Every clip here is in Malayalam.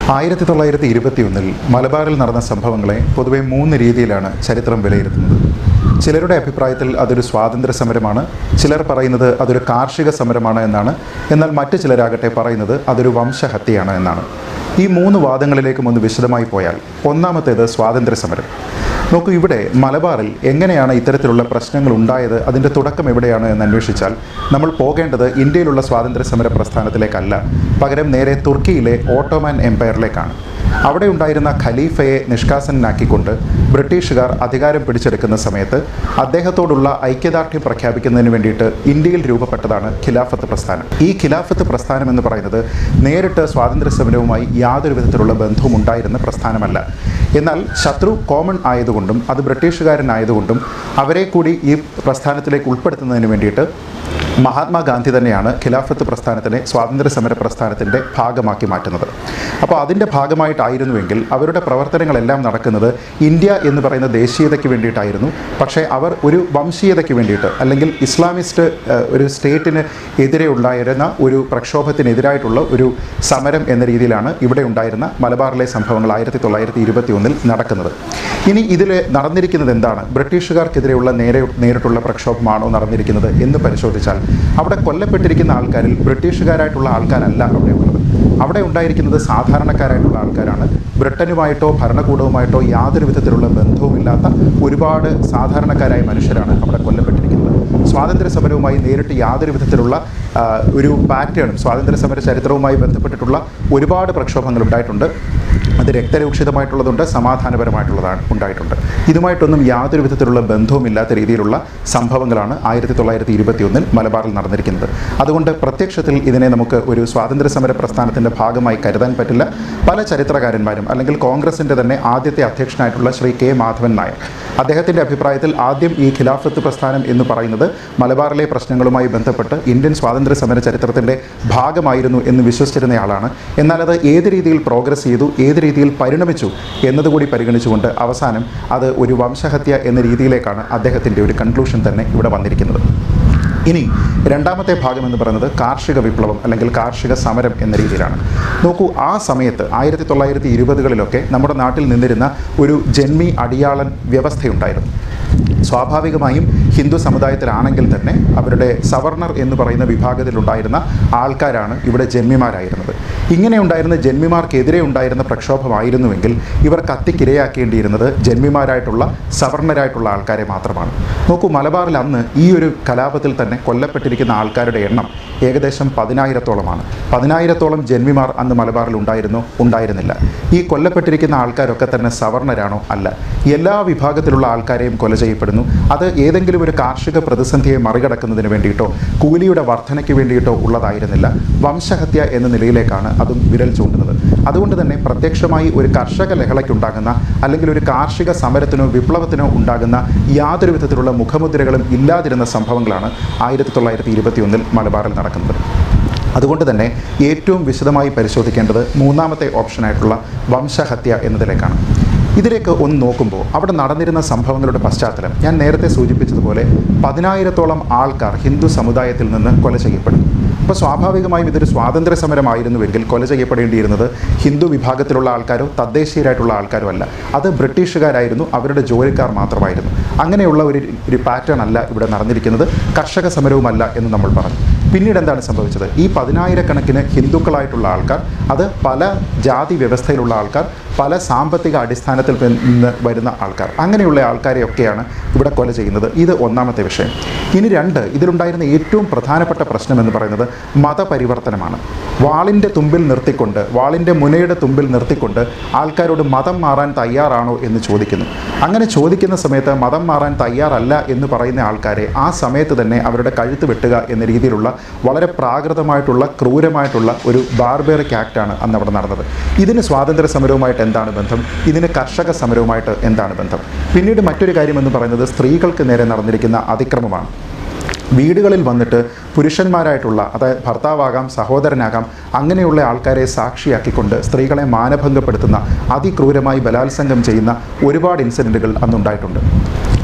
ആയിരത്തി തൊള്ളായിരത്തി ഇരുപത്തിയൊന്നിൽ മലബാറിൽ നടന്ന സംഭവങ്ങളെ പൊതുവെ മൂന്ന് രീതിയിലാണ് ചരിത്രം വിലയിരുത്തുന്നത് ചിലരുടെ അഭിപ്രായത്തിൽ അതൊരു സ്വാതന്ത്ര്യ സമരമാണ് ചിലർ പറയുന്നത് അതൊരു കാർഷിക സമരമാണ് എന്നാണ് എന്നാൽ മറ്റു ചിലരാകട്ടെ പറയുന്നത് അതൊരു വംശഹത്യയാണ് എന്നാണ് ഈ മൂന്ന് വാദങ്ങളിലേക്കും ഒന്ന് വിശദമായി പോയാൽ ഒന്നാമത്തേത് സ്വാതന്ത്ര്യ സമരം നോക്കൂ ഇവിടെ മലബാറിൽ എങ്ങനെയാണ് ഇത്തരത്തിലുള്ള പ്രശ്നങ്ങൾ ഉണ്ടായത് അതിൻ്റെ തുടക്കം എവിടെയാണ് എന്ന് അന്വേഷിച്ചാൽ നമ്മൾ പോകേണ്ടത് ഇന്ത്യയിലുള്ള സ്വാതന്ത്ര്യ സമര പ്രസ്ഥാനത്തിലേക്കല്ല പകരം നേരെ തുർക്കിയിലെ ഓട്ടോമാൻ എംപയറിലേക്കാണ് അവിടെ ഉണ്ടായിരുന്ന ഖലീഫയെ നിഷ്കാസനാക്കിക്കൊണ്ട് ബ്രിട്ടീഷുകാർ അധികാരം പിടിച്ചെടുക്കുന്ന സമയത്ത് അദ്ദേഹത്തോടുള്ള ഐക്യദാർഢ്യം പ്രഖ്യാപിക്കുന്നതിന് വേണ്ടിയിട്ട് ഇന്ത്യയിൽ രൂപപ്പെട്ടതാണ് ഖിലാഫത്ത് പ്രസ്ഥാനം ഈ ഖിലാഫത്ത് പ്രസ്ഥാനം എന്ന് പറയുന്നത് നേരിട്ട് സ്വാതന്ത്ര്യ സമരവുമായി യാതൊരു വിധത്തിലുള്ള ബന്ധവും ഉണ്ടായിരുന്ന പ്രസ്ഥാനമല്ല എന്നാൽ ശത്രു കോമൺ ആയതുകൊണ്ടും അത് ബ്രിട്ടീഷുകാരനായതുകൊണ്ടും അവരെ കൂടി ഈ പ്രസ്ഥാനത്തിലേക്ക് ഉൾപ്പെടുത്തുന്നതിന് വേണ്ടിയിട്ട് മഹാത്മാഗാന്ധി തന്നെയാണ് ഖിലാഫത്ത് പ്രസ്ഥാനത്തിനെ സ്വാതന്ത്ര്യ സമര പ്രസ്ഥാനത്തിൻ്റെ ഭാഗമാക്കി മാറ്റുന്നത് അപ്പോൾ അതിൻ്റെ ഭാഗമായിട്ടായിരുന്നുവെങ്കിൽ അവരുടെ പ്രവർത്തനങ്ങളെല്ലാം നടക്കുന്നത് ഇന്ത്യ എന്ന് പറയുന്ന ദേശീയതയ്ക്ക് വേണ്ടിയിട്ടായിരുന്നു പക്ഷേ അവർ ഒരു വംശീയതയ്ക്ക് വേണ്ടിയിട്ട് അല്ലെങ്കിൽ ഇസ്ലാമിസ്റ്റ് ഏഹ്, ഒരു സ്റ്റേറ്റിന് എതിരെ ഉണ്ടായിരുന്ന ഒരു പ്രക്ഷോഭത്തിനെതിരായിട്ടുള്ള ഒരു സമരം എന്ന രീതിയിലാണ് ഇവിടെ ഉണ്ടായിരുന്ന മലബാറിലെ സംഭവങ്ങൾ ആയിരത്തി തൊള്ളായിരത്തി ഇരുപത്തി ഒന്നിൽ നടക്കുന്നത് ഇനി ഇതിൽ നടന്നിരിക്കുന്നത് എന്താണ് ബ്രിട്ടീഷുകാർക്കെതിരെയുള്ള നേരെ നേരിട്ടുള്ള പ്രക്ഷോഭമാണോ നടന്നിരിക്കുന്നത് എന്ന് പരിശോധിച്ചാൽ അവിടെ കൊല്ലപ്പെട്ടിരിക്കുന്ന ആൾക്കാരിൽ ബ്രിട്ടീഷുകാരായിട്ടുള്ള ആൾക്കാരല്ല അവിടെ ഉള്ളത് അവിടെ ഉണ്ടായിരിക്കുന്നത് സാധാരണക്കാരായിട്ടുള്ള ആൾക്കാരാണ് ബ്രിട്ടനുമായിട്ടോ ഭരണകൂടവുമായിട്ടോ യാതൊരു വിധത്തിലുള്ള ബന്ധവുമില്ലാത്ത ഒരുപാട് സാധാരണക്കാരായ മനുഷ്യരാണ് അവിടെ കൊല്ലപ്പെട്ടിരിക്കുന്നത് സ്വാതന്ത്ര്യ സമരവുമായി നേരിട്ട് യാതൊരു വിധത്തിലുള്ള ആ, ഒരു പാറ്റേണും സ്വാതന്ത്ര്യ സമര ചരിത്രവുമായി ബന്ധപ്പെട്ടിട്ടുള്ള ഒരുപാട് പ്രക്ഷോഭങ്ങൾ ഉണ്ടായിട്ടുണ്ട് അത് രക്തരൂക്ഷിതമായിട്ടുള്ളതുണ്ട് സമാധാനപരമായിട്ടുള്ളതാണ് ഉണ്ടായിട്ടുണ്ട് ഇതുമായിട്ടൊന്നും യാതൊരു വിധത്തിലുള്ള ബന്ധവുമില്ലാത്ത രീതിയിലുള്ള സംഭവങ്ങളാണ് ആയിരത്തി തൊള്ളായിരത്തി ഇരുപത്തി ഒന്നിൽ മലബാറിൽ നടന്നിരിക്കുന്നത് അതുകൊണ്ട് പ്രത്യക്ഷത്തിൽ ഇതിനെ നമുക്ക് ഒരു സ്വാതന്ത്ര്യ സമര പ്രസ്ഥാനത്തിൻ്റെ ഭാഗമായി കരുതാൻ പറ്റില്ല പല ചരിത്രകാരന്മാരും അല്ലെങ്കിൽ കോൺഗ്രസിൻ്റെ തന്നെ ആദ്യത്തെ അധ്യക്ഷനായിട്ടുള്ള ശ്രീ കെ മാധവൻ നായർ അദ്ദേഹത്തിൻ്റെ അഭിപ്രായത്തിൽ ആദ്യം ഈ ഖിലാഫത്ത് പ്രസ്ഥാനം എന്ന് പറയുന്നത് മലബാറിലെ പ്രശ്നങ്ങളുമായി ബന്ധപ്പെട്ട് ഇന്ത്യൻ സ്വാതന്ത്ര്യ സമര ചരിത്രത്തിൻ്റെ ഭാഗമായിരുന്നു എന്ന് വിശ്വസിച്ചിരുന്നയാളാണ് എന്നാൽ അത് ഏത് രീതിയിൽ പ്രോഗ്രസ് ചെയ്തു ഏത് രീതിയിൽ പരിണമിച്ചു എന്നതുകൂടി പരിഗണിച്ചുകൊണ്ട് അവസാനം അത് ഒരു വംശഹത്യ എന്ന രീതിയിലേക്കാണ് അദ്ദേഹത്തിൻ്റെ ഒരു കൺക്ലൂഷൻ തന്നെ ഇവിടെ വന്നിരിക്കുന്നത് ഇനി രണ്ടാമത്തെ ഭാഗം എന്ന് പറയുന്നത് കാർഷിക വിപ്ലവം അല്ലെങ്കിൽ കാർഷിക സമരം എന്ന രീതിയിലാണ് നോക്കൂ ആ സമയത്ത് ആയിരത്തി തൊള്ളായിരത്തി ഇരുപതുകളിലൊക്കെ നമ്മുടെ നാട്ടിൽ നിന്നിരുന്ന ഒരു ജന്മി അടിയാളൻ വ്യവസ്ഥയുണ്ടായിരുന്നു സ്വാഭാവികമായും ഹിന്ദു സമുദായത്തിലാണെങ്കിൽ തന്നെ അവരുടെ സവർണർ എന്ന് പറയുന്ന വിഭാഗത്തിലുണ്ടായിരുന്ന ആൾക്കാരാണ് ഇവിടെ ജന്മിമാരായിരുന്നത് ഇങ്ങനെ ഉണ്ടായിരുന്ന ജന്മിമാർക്കെതിരെ ഉണ്ടായിരുന്ന പ്രക്ഷോഭമായിരുന്നുവെങ്കിൽ ഇവർ കത്തിക്കിരയാക്കേണ്ടിയിരുന്നത് ജന്മിമാരായിട്ടുള്ള സവർണരായിട്ടുള്ള ആൾക്കാരെ മാത്രമാണ് നോക്കൂ മലബാറിൽ അന്ന് ഈ ഒരു കലാപത്തിൽ തന്നെ കൊല്ലപ്പെട്ടിരിക്കുന്ന ആൾക്കാരുടെ എണ്ണം ഏകദേശം പതിനായിരത്തോളമാണ് പതിനായിരത്തോളം ജന്മിമാർ അന്ന് മലബാറിൽ ഉണ്ടായിരുന്നു ഉണ്ടായിരുന്നില്ല ഈ കൊല്ലപ്പെട്ടിരിക്കുന്ന ആൾക്കാരൊക്കെ തന്നെ സവർണരാണോ അല്ല എല്ലാ വിഭാഗത്തിലുള്ള ആൾക്കാരെയും കൊല ചെയ്യപ്പെടുന്നു അത് ഏതെങ്കിലും ഒരു കാർഷിക പ്രതിസന്ധിയെ മറികടക്കുന്നതിന് വേണ്ടിയിട്ടോ കൂലിയുടെ വർധനയ്ക്ക് വേണ്ടിയിട്ടോ ഉള്ളതായിരുന്നില്ല വംശഹത്യ എന്ന നിലയിലേക്കാണ് അതും വിരൽ ചൂണ്ടുന്നത് അതുകൊണ്ട് തന്നെ പ്രത്യക്ഷമായി ഒരു കർഷക ലഹളയ്ക്കുണ്ടാകുന്ന അല്ലെങ്കിൽ ഒരു കാർഷിക സമരത്തിനോ വിപ്ലവത്തിനോ ഉണ്ടാകുന്ന യാതൊരു വിധത്തിലുള്ള മുഖമുദ്രകളും ഇല്ലാതിരുന്ന സംഭവങ്ങളാണ് ആയിരത്തി തൊള്ളായിരത്തി ഇരുപത്തിയൊന്നിൽ മലബാറിൽ നടക്കുന്നത് അതുകൊണ്ട് തന്നെ ഏറ്റവും വിശദമായി പരിശോധിക്കേണ്ടത് മൂന്നാമത്തെ ഓപ്ഷനായിട്ടുള്ള വംശഹത്യ എന്നതിലേക്കാണ് ഇതിലേക്ക് ഒന്ന് നോക്കുമ്പോൾ അവിടെ നടന്നിരുന്ന സംഭവങ്ങളുടെ പശ്ചാത്തലം ഞാൻ നേരത്തെ സൂചിപ്പിച്ചതുപോലെ പതിനായിരത്തോളം ആൾക്കാർ ഹിന്ദു സമുദായത്തിൽ നിന്ന് കൊല ചെയ്യപ്പെടുന്നു അപ്പോൾ സ്വാഭാവികമായും ഇതൊരു സ്വാതന്ത്ര്യ സമരമായിരുന്നുവെങ്കിൽ കൊല ചെയ്യപ്പെടേണ്ടിയിരുന്നത് ഹിന്ദു വിഭാഗത്തിലുള്ള ആൾക്കാരോ തദ്ദേശീയരായിട്ടുള്ള ആൾക്കാരോ അല്ല അത് ബ്രിട്ടീഷുകാരായിരുന്നു അവരുടെ ജോലിക്കാർ മാത്രമായിരുന്നു അങ്ങനെയുള്ള ഒരു ഒരു പാറ്റേൺ അല്ല ഇവിടെ നടന്നിരിക്കുന്നത് കർഷക സമരവുമല്ല എന്ന് നമ്മൾ പറഞ്ഞു പിന്നീട് എന്താണ് സംഭവിച്ചത് ഈ പതിനായിരക്കണക്കിന് ഹിന്ദുക്കളായിട്ടുള്ള ആൾക്കാർ അത് പല ജാതി വ്യവസ്ഥയിലുള്ള ആൾക്കാർ പല സാമ്പത്തിക അടിസ്ഥാനത്തിൽ നിന്ന് വരുന്ന ആൾക്കാർ അങ്ങനെയുള്ള ആൾക്കാരെയൊക്കെയാണ് ഇവിടെ കൊല ചെയ്യുന്നത് ഇത് ഒന്നാമത്തെ വിഷയം ഇനി രണ്ട് ഇതിലുണ്ടായിരുന്ന ഏറ്റവും പ്രധാനപ്പെട്ട പ്രശ്നം എന്ന് പറയുന്നത് മതപരിവർത്തനമാണ് വാളിൻ്റെ തുമ്പിൽ നിർത്തിക്കൊണ്ട് വാളിൻ്റെ മുനയുടെ തുമ്പിൽ നിർത്തിക്കൊണ്ട് ആൾക്കാരോട് മതം മാറാൻ തയ്യാറാണോ എന്ന് ചോദിക്കുന്നു അങ്ങനെ ചോദിക്കുന്ന സമയത്ത് മതം മാറാൻ തയ്യാറല്ല എന്ന് പറയുന്ന ആൾക്കാരെ ആ സമയത്ത് തന്നെ അവരുടെ കഴുത്ത് വെട്ടുക എന്ന രീതിയിലുള്ള വളരെ പ്രാകൃതമായിട്ടുള്ള ക്രൂരമായിട്ടുള്ള ഒരു ബാർബേറിക് ആക്റ്റാണ് അന്ന് അവിടെ നടന്നത് ഇതിന് സ്വാതന്ത്ര്യ സമരവുമായിട്ട് എന്താണ് ബന്ധം ഇതിന് കർഷക സമരവുമായിട്ട് എന്താണ് ബന്ധം പിന്നീട് മറ്റൊരു കാര്യം എന്ന് പറയുന്നത് സ്ത്രീകൾക്ക് നേരെ നടന്നിരിക്കുന്ന അതിക്രമമാണ് വീടുകളിൽ വന്നിട്ട് പുരുഷന്മാരായിട്ടുള്ള അതായത് ഭർത്താവാകാം സഹോദരനാകാം അങ്ങനെയുള്ള ആൾക്കാരെ സാക്ഷിയാക്കിക്കൊണ്ട് സ്ത്രീകളെ മാനഭംഗപ്പെടുത്തുന്ന അതിക്രൂരമായി ബലാത്സംഗം ചെയ്യുന്ന ഒരുപാട് ഇൻസിഡൻറ്റുകൾ അന്നുണ്ടായിട്ടുണ്ട്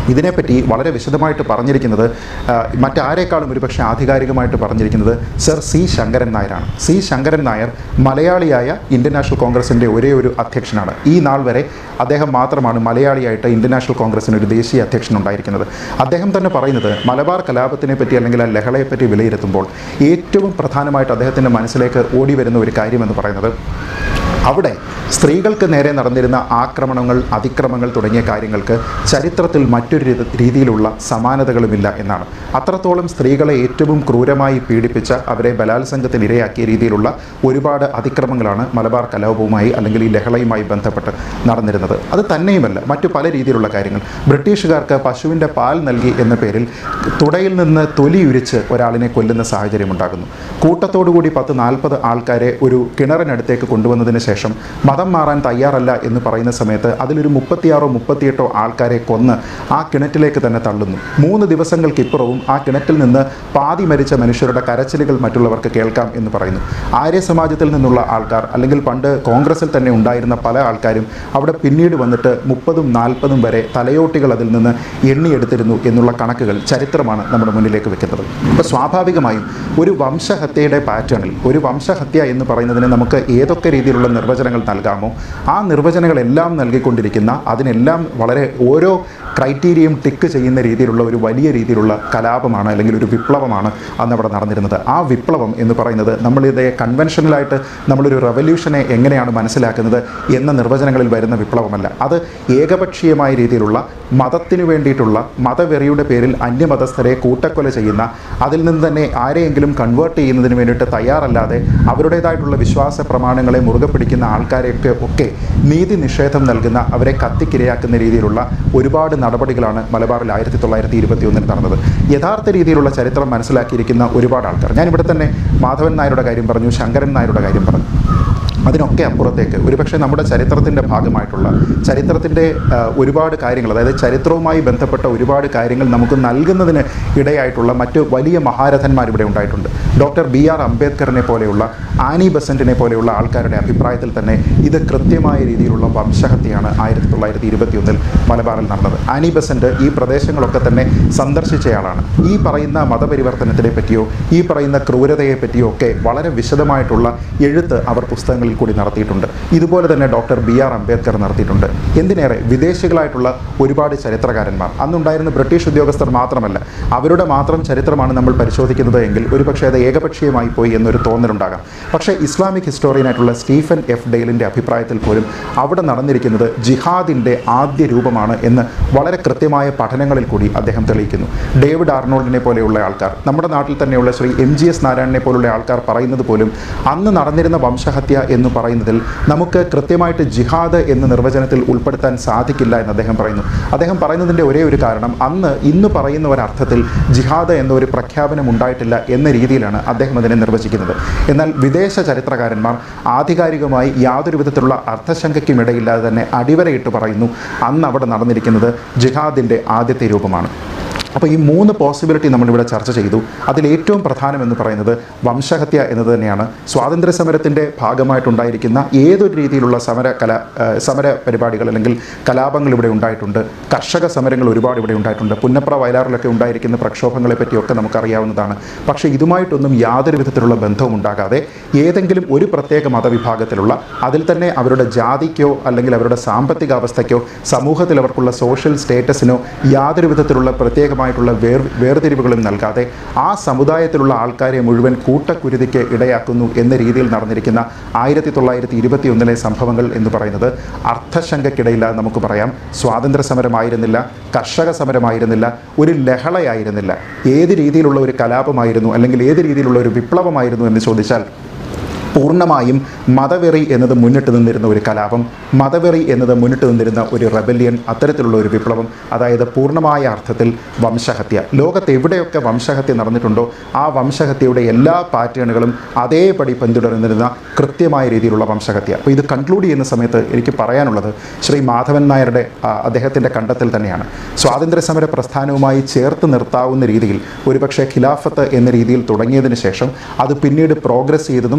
ഇതിനെപ്പറ്റി വളരെ വിശദമായിട്ട് പറഞ്ഞിരിക്കുന്നത് ആ, മറ്റാരേക്കാളും ഒരുപക്ഷെ ആധികാരികമായിട്ട് പറഞ്ഞിരിക്കുന്നത് സർ സി ശങ്കരൻ നായരാണ് സി ശങ്കരൻ നായർ മലയാളിയായ ഇന്ത്യൻ നാഷണൽ കോൺഗ്രസിൻ്റെ ഒരേ ഒരു അധ്യക്ഷനാണ് ഈ നാൾ വരെ അദ്ദേഹം മാത്രമാണ് മലയാളിയായിട്ട് ഇന്ത്യൻ നാഷണൽ കോൺഗ്രസിന് ഒരു ദേശീയ അധ്യക്ഷൻ ഉണ്ടായിരിക്കുന്നത് അദ്ദേഹം തന്നെ പറയുന്നത് മലബാർ കലാപത്തിനെ പറ്റി അല്ലെങ്കിൽ ആ ലഹളയെ പറ്റി വിലയിരുത്തുമ്പോൾ ഏറ്റവും പ്രധാനമായിട്ട് അദ്ദേഹത്തിൻ്റെ മനസ്സിലേക്ക് ഓടി വരുന്ന ഒരു കാര്യമെന്ന് പറയുന്നത് അവിടെ സ്ത്രീകൾക്ക് നേരെ നടന്നിരുന്ന ആക്രമണങ്ങൾ അതിക്രമങ്ങൾ തുടങ്ങിയ കാര്യങ്ങൾക്ക് ചരിത്രത്തിൽ മറ്റൊരു രീതി- രീതിയിലുള്ള സമാനതകളുമില്ല എന്നാണ് അത്രത്തോളം സ്ത്രീകളെ ഏറ്റവും ക്രൂരമായി പീഡിപ്പിച്ച അവരെ ബലാത്സംഗത്തിന് ഇരയാക്കിയ രീതിയിലുള്ള ഒരുപാട് അതിക്രമങ്ങളാണ് മലബാർ കലാപവുമായി അല്ലെങ്കിൽ ഈ ലഹളയുമായി ബന്ധപ്പെട്ട് നടന്നിരുന്നത് അത് തന്നെയുമല്ല മറ്റു പല രീതിയിലുള്ള കാര്യങ്ങൾ ബ്രിട്ടീഷുകാർക്ക് പശുവിൻ്റെ പാൽ നൽകി എന്ന പേരിൽ തുടയിൽ നിന്ന് തൊലിയുരിച്ച് ഒരാളിനെ കൊല്ലുന്ന സാഹചര്യം ഉണ്ടാകുന്നു കൂട്ടത്തോടുകൂടി പത്ത് നാൽപ്പത് ആൾക്കാരെ ഒരു കിണറിനടുത്തേക്ക് കൊണ്ടുവന്നതിന് ശേഷം മതം മാറാൻ തയ്യാറല്ല എന്ന് പറയുന്ന സമയത്ത് അതിലൊരു മുപ്പത്തിയാറോ മുപ്പത്തിയെട്ടോ ആൾക്കാരെ കൊന്ന് ആ കിണറ്റിലേക്ക് തന്നെ തള്ളുന്നു മൂന്ന് ദിവസങ്ങൾക്കിപ്പുറവും ആ കിണറ്റിൽ നിന്ന് പാതി മരിച്ച മനുഷ്യരുടെ കരച്ചിലുകൾ മറ്റുള്ളവർക്ക് കേൾക്കാം എന്ന് പറയുന്നു ആര്യ സമാജത്തിൽ നിന്നുള്ള ആൾക്കാർ അല്ലെങ്കിൽ പണ്ട് കോൺഗ്രസിൽ തന്നെ ഉണ്ടായിരുന്ന പല ആൾക്കാരും അവിടെ പിന്നീട് വന്നിട്ട് മുപ്പതും നാൽപ്പതും വരെ തലയോട്ടികൾ അതിൽ നിന്ന് എണ്ണിയെടുത്തിരുന്നു എന്നുള്ള കണക്കുകൾ ചരിത്രമാണ് നമ്മുടെ മുന്നിലേക്ക് വെക്കുന്നത് അപ്പോൾ സ്വാഭാവികമായും ഒരു വംശഹത്യയുടെ പാറ്റേണിൽ ഒരു വംശഹത്യ എന്ന് പറയുന്നതിന് നമുക്ക് ഏതൊക്കെ രീതിയിലുള്ള നിർവചനങ്ങൾ നൽകാമോ ആ നിർവചനങ്ങളെല്ലാം നൽകിക്കൊണ്ടിരിക്കുന്ന അതിനെല്ലാം വളരെ ഓരോ ക്രൈറ്റീരിയയും ടിക്ക് ചെയ്യുന്ന രീതിയിലുള്ള ഒരു വലിയ രീതിയിലുള്ള കലാപമാണ് അല്ലെങ്കിൽ ഒരു വിപ്ലവമാണ് അന്ന് അവിടെ നടന്നിരുന്നത് ആ വിപ്ലവം എന്ന് പറയുന്നത് നമ്മളിത് കൺവെൻഷനലായിട്ട് നമ്മളൊരു റവല്യൂഷനെ എങ്ങനെയാണ് മനസ്സിലാക്കുന്നത് എന്ന നിർവചനങ്ങളിൽ വരുന്ന വിപ്ലവമല്ല അത് ഏകപക്ഷീയമായ രീതിയിലുള്ള മതത്തിനു വേണ്ടിയിട്ടുള്ള മതവെറിയുടെ പേരിൽ അന്യമതസ്ഥരെ കൂട്ടക്കൊല ചെയ്യുന്ന അതിൽ നിന്ന് തന്നെ ആരെയെങ്കിലും കൺവേർട്ട് ചെയ്യുന്നതിന് വേണ്ടിയിട്ട് തയ്യാറല്ലാതെ അവരുടേതായിട്ടുള്ള വിശ്വാസ പ്രമാണങ്ങളെ മുറുകെ പിടിക്കുന്ന ആൾക്കാരെയൊക്കെ ഒക്കെ നീതി നിഷേധം നൽകുന്ന അവരെ കത്തിക്കിരയാക്കുന്ന രീതിയിലുള്ള ഒരുപാട് നടപടികളാണ് മലബാറിൽ ആയിരത്തി തൊള്ളായിരത്തി ഇരുപത്തി ഒന്നിൽ നടന്നത് യഥാർത്ഥ രീതിയിലുള്ള ചരിത്രം മനസ്സിലാക്കിയിരിക്കുന്ന ഒരുപാട് ആൾക്കാർ ഞാനിവിടെ തന്നെ മാധവൻ നായരുടെ കാര്യം പറഞ്ഞു ശങ്കരൻ നായരുടെ കാര്യം പറഞ്ഞു അതിനൊക്കെ അപ്പുറത്തേക്ക് ഒരുപക്ഷെ നമ്മുടെ ചരിത്രത്തിൻ്റെ ഭാഗമായിട്ടുള്ള ചരിത്രത്തിൻ്റെ ആ, ഒരുപാട് കാര്യങ്ങൾ അതായത് ചരിത്രവുമായി ബന്ധപ്പെട്ട ഒരുപാട് കാര്യങ്ങൾ നമുക്ക് നൽകുന്നതിന് ഇടയായിട്ടുള്ള മറ്റ് വലിയ മഹാരഥന്മാർ ഇവിടെ ഉണ്ടായിട്ടുണ്ട് ഡോക്ടർ ബി ആർ അംബേദ്കറിനെ പോലെയുള്ള ആനി ബസന്റിനെ പോലെയുള്ള ആൾക്കാരുടെ അഭിപ്രായത്തിൽ തന്നെ ഇത് കൃത്യമായ രീതിയിലുള്ള വംശഹത്യയാണ് ആയിരത്തി തൊള്ളായിരത്തി ഇരുപത്തിയൊന്നിൽ മലബാറിൽ നടന്നത് ആനി ബസന്റ് ഈ പ്രദേശങ്ങളൊക്കെ തന്നെ സന്ദർശിച്ചയാളാണ് ഈ പറയുന്ന മതപരിവർത്തനത്തിനെ പറ്റിയോ ഈ പറയുന്ന ക്രൂരതയെ പറ്റിയോ ഒക്കെ വളരെ വിശദമായിട്ടുള്ള എഴുത്ത് അവർ പുസ്തകങ്ങളിൽ കൂടി നടത്തിയിട്ടുണ്ട് ഇതുപോലെ തന്നെ ഡോക്ടർ ബി ആർ അംബേദ്കർ നടത്തിയിട്ടുണ്ട് എന്തിനേറെ വിദേശികളായിട്ടുള്ള ഒരുപാട് ചരിത്രകാരന്മാർ അന്നുണ്ടായിരുന്ന ബ്രിട്ടീഷ് ഉദ്യോഗസ്ഥർ മാത്രമല്ല അവരുടെ മാത്രം ചരിത്രമാണ് നമ്മൾ പരിശോധിക്കുന്നത് എങ്കിൽ ഒരുപക്ഷെ അത് ഏകപക്ഷീയമായി പോയി എന്നൊരു തോന്നലുണ്ടാകാം പക്ഷേ ഇസ്ലാമിക് ഹിസ്റ്റോറിയനായിട്ടുള്ള സ്റ്റീഫൻ എഫ് ഡെയിലിൻ്റെ അഭിപ്രായത്തിൽ പോലും അവിടെ നടന്നിരിക്കുന്നത് ജിഹാദിൻ്റെ ആദ്യ രൂപമാണ് എന്ന് വളരെ കൃത്യമായ പഠനങ്ങളിൽ കൂടി അദ്ദേഹം തെളിയിക്കുന്നു ഡേവിഡ് ആർണോൾഡിനെ പോലെയുള്ള ആൾക്കാർ നമ്മുടെ നാട്ടിൽ തന്നെയുള്ള ശ്രീ എം ജി എസ് നാരായണനെ പോലുള്ള ആൾക്കാർ പറയുന്നത് പോലും അന്ന് നടന്നിരുന്ന വംശഹത്യ എന്ന് പറയുന്നതിൽ നമുക്ക് കൃത്യമായിട്ട് ജിഹാദ് എന്ന നിർവചനത്തിൽ ഉൾപ്പെടുത്താൻ സാധിക്കില്ല എന്ന് അദ്ദേഹം പറയുന്നു അദ്ദേഹം പറയുന്നതിൻ്റെ ഒരേ ഒരു കാരണം അന്ന് ഇന്ന് പറയുന്ന ഒരർത്ഥത്തിൽ ജിഹാദ് എന്ന ഒരു പ്രഖ്യാപനം ഉണ്ടായിട്ടില്ല എന്ന രീതിയിലാണ് അദ്ദേഹം അതിനെ നിർവചിക്കുന്നത് എന്നാൽ വിദേശ ചരിത്രകാരന്മാർ ആധികാരികമായി യാതൊരു വിധത്തിലുള്ള അർത്ഥശങ്കയ്ക്കും ഇടയില്ലാതെ തന്നെ അടിവരയിട്ട് പറയുന്നു അന്ന് അവിടെ നടന്നിരിക്കുന്നത് ജിഹാദിൻ്റെ ആദ്യത്തെ രൂപമാണ് അപ്പോൾ ഈ മൂന്ന് പോസിബിലിറ്റി നമ്മളിവിടെ ചർച്ച ചെയ്തു അതിൽ ഏറ്റവും പ്രധാനമെന്ന് പറയുന്നത് വംശഹത്യ എന്നത് തന്നെയാണ് സ്വാതന്ത്ര്യ സമരത്തിൻ്റെ ഭാഗമായിട്ടുണ്ടായിരിക്കുന്ന ഏതൊരു രീതിയിലുള്ള സമര കല ആ, സമര പരിപാടികൾ അല്ലെങ്കിൽ കലാപങ്ങൾ ഇവിടെ ഉണ്ടായിട്ടുണ്ട് കർഷക സമരങ്ങൾ ഒരുപാട് ഇവിടെ ഉണ്ടായിട്ടുണ്ട് പുന്നപ്ര വയലാറിലൊക്കെ ഉണ്ടായിരിക്കുന്ന പ്രക്ഷോഭങ്ങളെ പറ്റിയൊക്കെ നമുക്കറിയാവുന്നതാണ് പക്ഷേ ഇതുമായിട്ടൊന്നും യാതൊരു വിധത്തിലുള്ള ബന്ധവും ഉണ്ടാകാതെ ഏതെങ്കിലും ഒരു പ്രത്യേക മതവിഭാഗത്തിലുള്ള അതിൽ തന്നെ അവരുടെ ജാതിക്കോ അല്ലെങ്കിൽ അവരുടെ സാമ്പത്തിക അവസ്ഥയ്ക്കോ സമൂഹത്തിൽ അവർക്കുള്ള സോഷ്യൽ സ്റ്റേറ്റസിനോ യാതൊരു വിധത്തിലുള്ള പ്രത്യേകമായിട്ടുള്ള വേർ വേർതിരിവുകളും നൽകാതെ ആ സമുദായത്തിലുള്ള ആൾക്കാരെ മുഴുവൻ കൂട്ടക്കുരുതിക്ക് ഇടയാക്കുന്നു എന്ന രീതിയിൽ നടന്നിരിക്കുന്ന ആയിരത്തി തൊള്ളായിരത്തി ഇരുപത്തി ഒന്നിലെ സംഭവങ്ങൾ എന്ന് പറയുന്നത് അർത്ഥശങ്കയ്ക്കിടയില്ലാതെ നമുക്ക് പറയാം സ്വാതന്ത്ര്യ സമരമായിരുന്നില്ല കർഷക സമരമായിരുന്നില്ല ഒരു ലഹളയായിരുന്നില്ല ഏത് രീതിയിലുള്ള ഒരു കലാപമായിരുന്നു അല്ലെങ്കിൽ ഏത് രീതിയിലുള്ള ഒരു വിപ്ലവമായിരുന്നു എന്ന് ചോദിച്ചാൽ പൂർണ്ണമായും മതവെറി എന്നത് മുന്നിട്ട് നിന്നിരുന്ന ഒരു കലാപം മതവെറി എന്നത് മുന്നിട്ട് നിന്നിരുന്ന ഒരു റെബല്യൻ അത്തരത്തിലുള്ള ഒരു വിപ്ലവം അതായത് പൂർണ്ണമായ അർത്ഥത്തിൽ വംശഹത്യ ലോകത്ത് എവിടെയൊക്കെ വംശഹത്യ നടന്നിട്ടുണ്ടോ ആ വംശഹത്യയുടെ എല്ലാ പാറ്റേണുകളും അതേപടി പിന്തുടർന്നിരുന്ന കൃത്യമായ രീതിയിലുള്ള വംശഹത്യ അപ്പോൾ ഇത് കൺക്ലൂഡ് ചെയ്യുന്ന സമയത്ത് എനിക്ക് പറയാനുള്ളത് ശ്രീ മാധവൻ നായരുടെ ആ, അദ്ദേഹത്തിൻ്റെ കണ്ടെത്തൽ തന്നെയാണ് സ്വാതന്ത്ര്യ സമര പ്രസ്ഥാനവുമായി ചേർത്ത് നിർത്താവുന്ന രീതിയിൽ ഒരുപക്ഷെ ഖിലാഫത്ത് എന്ന രീതിയിൽ തുടങ്ങിയതിന് ശേഷം അത് പിന്നീട് പ്രോഗ്രസ് ചെയ്തതും അത്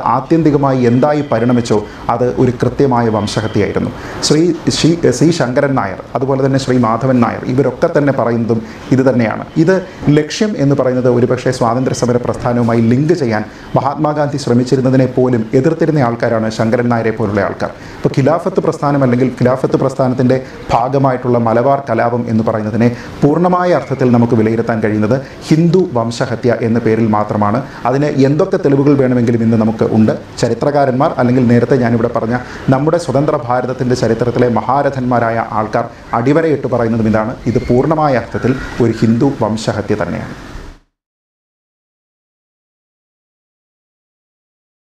ആത്യന്തികമായി എന്തായി പരിണമിച്ചോ അത് ഒരു കൃത്യമായ വംശഹത്യയായിരുന്നു ശ്രീ ശ്രീ സി ശങ്കരൻ നായർ അതുപോലെ തന്നെ ശ്രീ മാധവൻ നായർ ഇവരൊക്കെ തന്നെ പറയുന്നതും ഇത് തന്നെയാണ് ഇത് ലക്ഷ്യം എന്ന് പറയുന്നത് ഒരുപക്ഷെ സ്വാതന്ത്ര്യ സമര പ്രസ്ഥാനവുമായി ലിങ്ക് ചെയ്യാൻ മഹാത്മാഗാന്ധി ശ്രമിച്ചിരുന്നതിനെ പോലും എതിർത്തിരുന്ന ആൾക്കാരാണ് ശങ്കരൻ നായരെ പോലുള്ള ആൾക്കാർ ഇപ്പോൾ ഖിലാഫത്ത് പ്രസ്ഥാനം അല്ലെങ്കിൽ ഖിലാഫത്ത് പ്രസ്ഥാനത്തിൻ്റെ ഭാഗമായിട്ടുള്ള മലബാർ കലാപം എന്ന് പറയുന്നതിനെ പൂർണ്ണമായ അർത്ഥത്തിൽ നമുക്ക് വിലയിരുത്താൻ കഴിയുന്നത് ഹിന്ദു വംശഹത്യ എന്ന പേരിൽ മാത്രമാണ് അതിന് എന്തൊക്കെ തെളിവുകൾ വേണമെങ്കിലും ഇന്ന് നമുക്ക് ഉണ്ട് ചരിത്രകാരന്മാർ അല്ലെങ്കിൽ നേരത്തെ ഞാനിവിടെ പറഞ്ഞ നമ്മുടെ സ്വതന്ത്ര ഭാരതത്തിൻ്റെ ചരിത്രത്തിലെ മഹാരഥന്മാരായ ആൾക്കാർ അടിവരയിട്ട് പറയുന്നതും ഇതാണ് ഇത് പൂർണ്ണമായ അർത്ഥത്തിൽ ഒരു ഹിന്ദു വംശഹത്യ തന്നെയാണ്